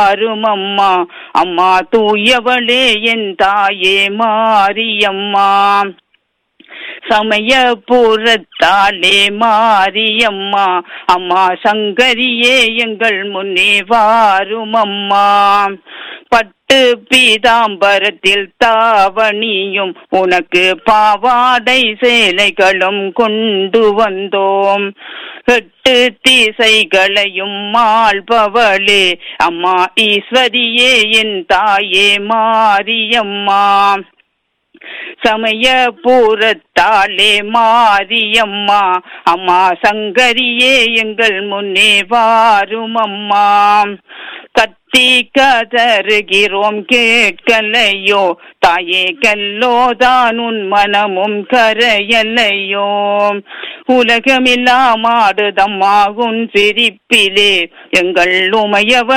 வாரும் அம்மா அம்மா தூயவளே என் தாயே மாரியம்மா சமயபுரத்தாலே மாரியம்மா அம்மா சங்கரியே எங்கள் முன்னே வாரும் அம்மா பட்டு பீதாம்பரத்தில் தாவணியும் உனக்கு பாவாடை சேலைகளும் கொண்டு வந்தோம் எட்டு திசைகளையும் மாள்பவளே அம்மா ஈஸ்வரியே என் தாயே மாரியம்மா சமயபுரத்தாலே மாரியம்மா அம்மா சங்கரியே எங்கள் முன்னே வாரும் அம்மா கத்தி கதறுகிறோம் கேட்கலையோ தாயே கல்லோதான் உன் மனமும் கரையலையோ உலகமில்லா மாடுதம்மா உன் சிரிப்பிலே எங்கள் உமையவ